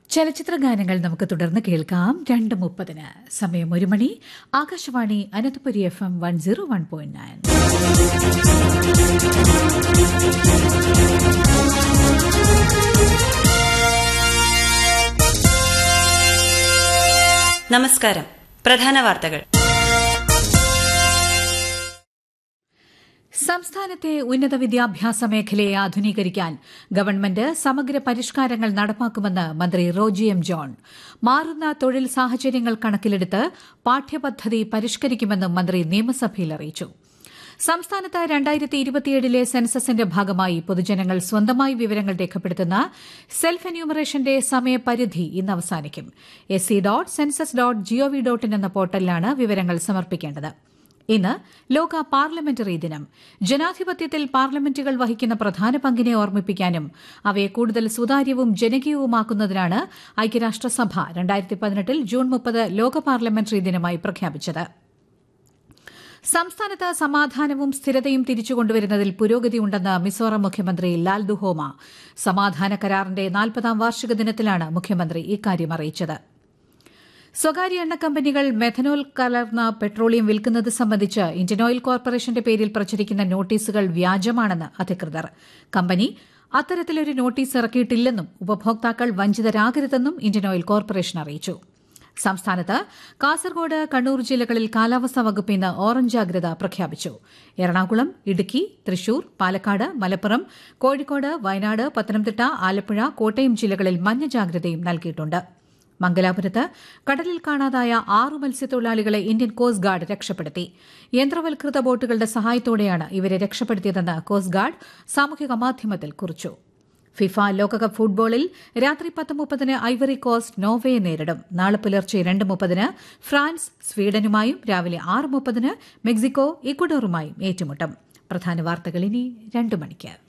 ചലച്ചിത്ര ഗാനങ്ങൾ നമുക്ക് തുടർന്ന് കേൾക്കാം രണ്ട് മുപ്പതിന് സമയം ഒരു മണി Akashvani Ananthapuri F M one zero one point nine നമസ്കാരം പ്രധാന വാർത്തകൾ സംസ്ഥാനത്തെ ഉന്നത വിദ്യാഭ്യാസ മേഖലയെ ആധുനീകരിക്കാൻ ഗവൺമെന്റ് സമഗ്ര പരിഷ്കാരങ്ങൾ നടപ്പാക്കുമെന്ന് മന്ത്രി റോജി എം ജോൺ മാറുന്ന തൊഴിൽ സാഹചര്യങ്ങൾ കണക്കിലെടുത്ത് പാഠ്യപദ്ധതി പരിഷ്കരിക്കുമെന്നും മന്ത്രി നിയമസഭയിൽ അറിയിച്ചു സംസ്ഥാനത്ത് രണ്ടായിരത്തി ഇരുപത്തിയേഴിലെ സെൻസസിന്റെ ഭാഗമായി പൊതുജനങ്ങൾ സ്വന്തമായി വിവരങ്ങൾ രേഖപ്പെടുത്തുന്ന സെൽഫ് എന്യൂമറേഷന്റെ സമയപരിധി ഇന്ന് അവസാനിക്കും S C dot census dot G O V dot in എന്ന പോർട്ടലിലാണ് വിവരങ്ങൾ സമർപ്പിക്കേണ്ടത് ഇന്ന് ലോക പാർലമെന്ററി ദിനം ജനാധിപത്യത്തിൽ പാർലമെന്റുകൾ വഹിക്കുന്ന പ്രധാന പങ്കിനെ ഓർമ്മിപ്പിക്കാനും അവയെ കൂടുതൽ സുതാര്യവും ജനകീയവുമാക്കുന്നതിനാണ് ഐക്യരാഷ്ട്രസഭ രണ്ടായിരത്തി പതിനെട്ടിൽ ജൂൺ മുപ്പത് ലോക പാർലമെന്ററി ദിനമായി പ്രഖ്യാപിച്ചത് സംസ്ഥാനത്ത് സമാധാനവും സ്ഥിരതയും തിരിച്ചുകൊണ്ടുവരുന്നതിൽ പുരോഗതിയുണ്ടെന്ന് മിസോറാം മുഖ്യമന്ത്രി ലാൽ ദുഹോമ സമാധാന കരാറിന്റെ നാൽപ്പതാം വാർഷിക ദിനത്തിലാണ് മുഖ്യമന്ത്രി ഇക്കാര്യം അറിയിച്ചത് സ്വകാര്യ എണ്ണ കമ്പനികൾ മെഥനോൾ കലർന്ന പെട്രോളിയം വിൽക്കുന്നത് സംബന്ധിച്ച് ഇന്ത്യൻ ഓയിൽ കോർപ്പറേഷന്റെ പേരിൽ പ്രചരിക്കുന്ന നോട്ടീസുകൾ വ്യാജമാണെന്ന് അധികൃതർ കമ്പനി അത്തരത്തിലൊരു നോട്ടീസ് ഇറക്കിയിട്ടില്ലെന്നും ഉപഭോക്താക്കൾ വഞ്ചിതരാകരുതെന്നും ഇന്ത്യൻ ഓയിൽ കോർപ്പറേഷൻ അറിയിച്ചു സംസ്ഥാനത്ത് കാസർഗോഡ് കണ്ണൂർ ജില്ലകളിൽ കാലാവസ്ഥാ വകുപ്പ് ഇന്ന് ഓറഞ്ച് ജാഗ്രത പ്രഖ്യാപിച്ചു എറണാകുളം ഇടുക്കി തൃശൂർ പാലക്കാട് മലപ്പുറം കോഴിക്കോട് വയനാട് പത്തനംതിട്ട ആലപ്പുഴ കോട്ടയം ജില്ലകളിൽ മഞ്ഞ ജാഗ്രതയും നൽകിയിട്ടുണ്ട് മംഗലാപുരത്ത് കടലിൽ കാണാതായ ആറു മത്സ്യത്തൊഴിലാളികളെ ഇന്ത്യൻ കോസ്റ്റ് ഗാർഡ് രക്ഷപ്പെടുത്തി യന്ത്രവൽകൃത ബോട്ടുകളുടെ സഹായത്തോടെയാണ് ഇവരെ രക്ഷപ്പെടുത്തിയതെന്ന് കോസ്റ്റ് ഗാർഡ് സാമൂഹിക മാധ്യമത്തിൽ കുറിച്ചു ഫിഫ ലോകകപ്പ് ഫുട്ബോളിൽ രാത്രി പത്ത് മുപ്പതിന് ഐവറി കോസ്റ്റ് നോർവേയെ നേരിടും നാളെ പുലർച്ചെ രണ്ട് മുപ്പതിന് ഫ്രാൻസ് സ്വീഡനുമായും രാവിലെ ആറ് മുപ്പതിന് മെക്സിക്കോ ഇക്വഡോറുമായും ഏറ്റുമുട്ടും പ്രധാന വാർത്തകൾ ഇനി രണ്ടു മണിക്ക്